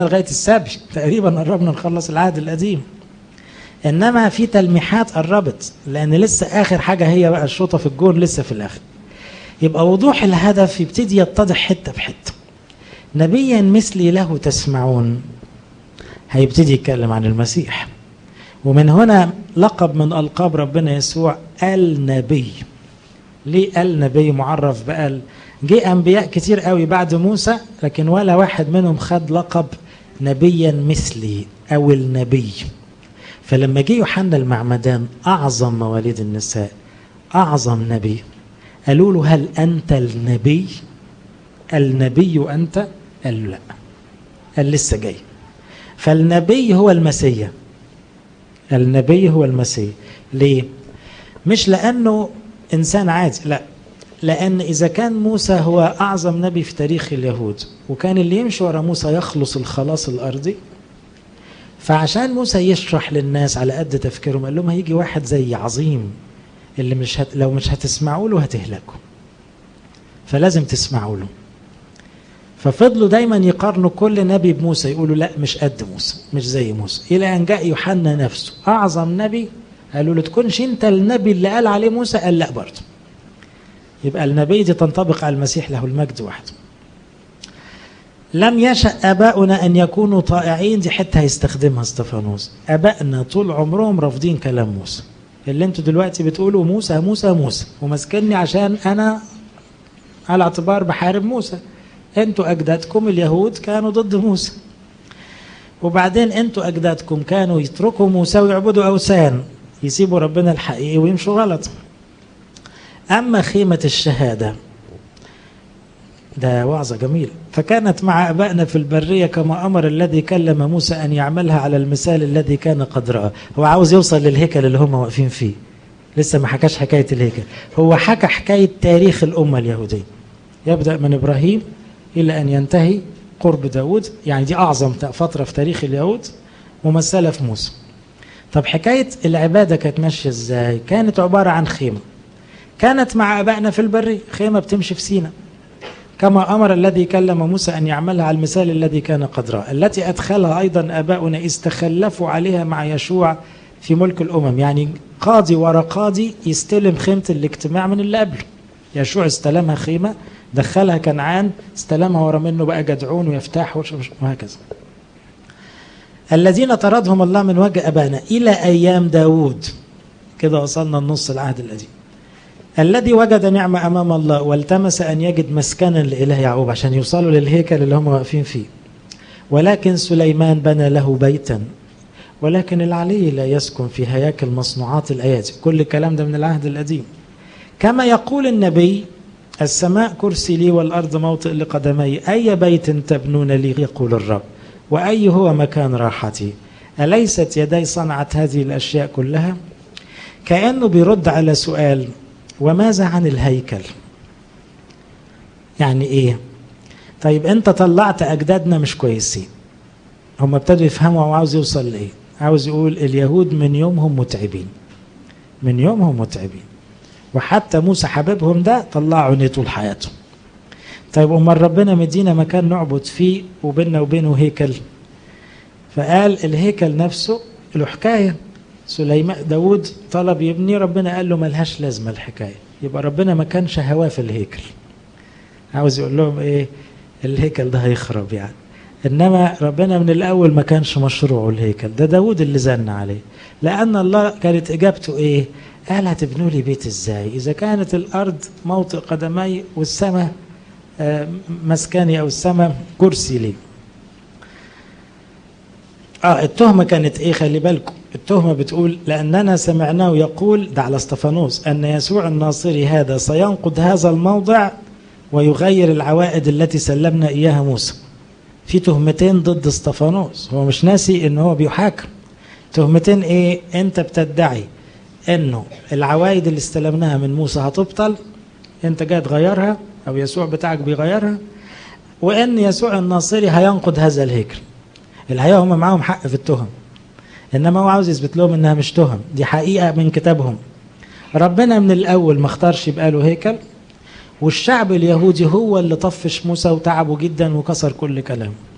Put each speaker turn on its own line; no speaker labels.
لغايه السبي تقريبا قربنا نخلص العهد القديم انما في تلميحات قربت لان لسه اخر حاجه هي بقى الشوطه في الجون لسه في الاخر يبقى وضوح الهدف يبتدي يتضح حته بحته نبيا مثلي له تسمعون هيبتدي يتكلم عن المسيح ومن هنا لقب من القاب ربنا يسوع النبي ليه النبي معرف بقال جه انبياء كتير قوي بعد موسى لكن ولا واحد منهم خد لقب نبيا مثلي او النبي فلما جه يوحنا المعمدان اعظم مواليد النساء اعظم نبي قالوا له هل انت النبي النبي انت قال له لا قال لسه جاي فالنبي هو المسيح النبي هو المسيح ليه مش لانه انسان عادي لا لان اذا كان موسى هو اعظم نبي في تاريخ اليهود وكان اللي يمشي ورا موسى يخلص الخلاص الارضي فعشان موسى يشرح للناس على قد تفكيرهم قال لهم هيجي واحد زي عظيم اللي مش هت... لو مش هتسمعوا له هتهلكوا فلازم تسمعوا له ففضلوا دايما يقارنوا كل نبي بموسى يقولوا لا مش قد موسى مش زي موسى الى ان جاء يوحنا نفسه اعظم نبي قالوا له تكونش انت النبي اللي قال عليه موسى قال لا برضه يبقى النبي دي تنطبق على المسيح له المجد وحده لم يشأ آباؤنا أن يكونوا طائعين دي حتة هيستخدمها استفانوس آبائنا طول عمرهم رافضين كلام موسى اللي انتوا دلوقتي بتقولوا موسى موسى موسى وماسكني عشان أنا على اعتبار بحارب موسى انتوا أجدادكم اليهود كانوا ضد موسى وبعدين انتوا أجدادكم كانوا يتركوا موسى ويعبدوا أوثان يسيبوا ربنا الحقيقي ويمشوا غلط أما خيمة الشهادة ده وعظة جميلة فكانت مع أبائنا في البرية كما أمر الذي كلم موسى أن يعملها على المثال الذي كان قد رأى هو عاوز يوصل للهيكل اللي هم واقفين فيه لسه ما حكاش حكاية الهيكل هو حكى حكاية تاريخ الأمة اليهودية يبدأ من إبراهيم إلى أن ينتهي قرب داود يعني دي أعظم فترة في تاريخ اليهود ممثلة في موسى طب حكاية العبادة كانت ماشية إزاي كانت عبارة عن خيمة كانت مع أبائنا في البرية خيمة بتمشي في سينا كما أمر الذي كلم موسى أن يعملها على المثال الذي كان قد رأى التي أدخلها أيضا أباؤنا إذ تخلفوا عليها مع يشوع في ملك الأمم يعني قاضي ورا قاضي يستلم خيمة الاجتماع من اللي قبله يشوع استلمها خيمة دخلها كنعان استلمها ورا منه بقى جدعون ويفتح وهكذا الذين طردهم الله من وجه أبانا إلى أيام داود كده وصلنا النص العهد القديم الذي وجد نعمة أمام الله والتمس أن يجد مسكنا لإله يعقوب عشان يوصلوا للهيكل اللي هم واقفين فيه ولكن سليمان بنى له بيتا ولكن العلي لا يسكن في هياكل مصنوعات الأيادي كل الكلام ده من العهد القديم كما يقول النبي السماء كرسي لي والأرض موطئ لقدمي أي بيت تبنون لي يقول الرب وأي هو مكان راحتي أليست يدي صنعت هذه الأشياء كلها كأنه بيرد على سؤال وماذا عن الهيكل يعني ايه طيب انت طلعت اجدادنا مش كويسين هم ابتدوا يفهموا هو عاوز يوصل لايه عاوز يقول اليهود من يومهم متعبين من يومهم متعبين وحتى موسى حبيبهم ده طلعوا عينيه طول حياتهم طيب امال ربنا مدينا مكان نعبد فيه وبيننا وبينه هيكل فقال الهيكل نفسه له حكايه سليمان داود طلب يبني ربنا قال له ملهاش لازمة الحكاية يبقى ربنا ما كانش هواه في الهيكل عاوز يقول لهم ايه الهيكل ده هيخرب يعني انما ربنا من الاول ما كانش مشروعه الهيكل ده داود اللي زن عليه لان الله كانت اجابته ايه قال هتبنوا لي بيت ازاي اذا كانت الارض موطئ قدمي والسماء مسكني او السماء كرسي لي اه التهمه كانت ايه خلي بالكم التهمة بتقول لأننا سمعناه يقول ده على استفانوس أن يسوع الناصري هذا سينقض هذا الموضع ويغير العوائد التي سلمنا إياها موسى في تهمتين ضد استفانوس هو مش ناسي ان هو بيحاكم تهمتين ايه انت بتدعي انه العوائد اللي استلمناها من موسى هتبطل انت جاي تغيرها او يسوع بتاعك بيغيرها وان يسوع الناصري هينقض هذا الهيكل الحقيقه هم معاهم حق في التهم انما هو عاوز يثبت لهم انها مش تهم دي حقيقه من كتابهم ربنا من الاول ما اختارش يبقى له هيكل والشعب اليهودي هو اللي طفش موسى وتعبه جدا وكسر كل كلامه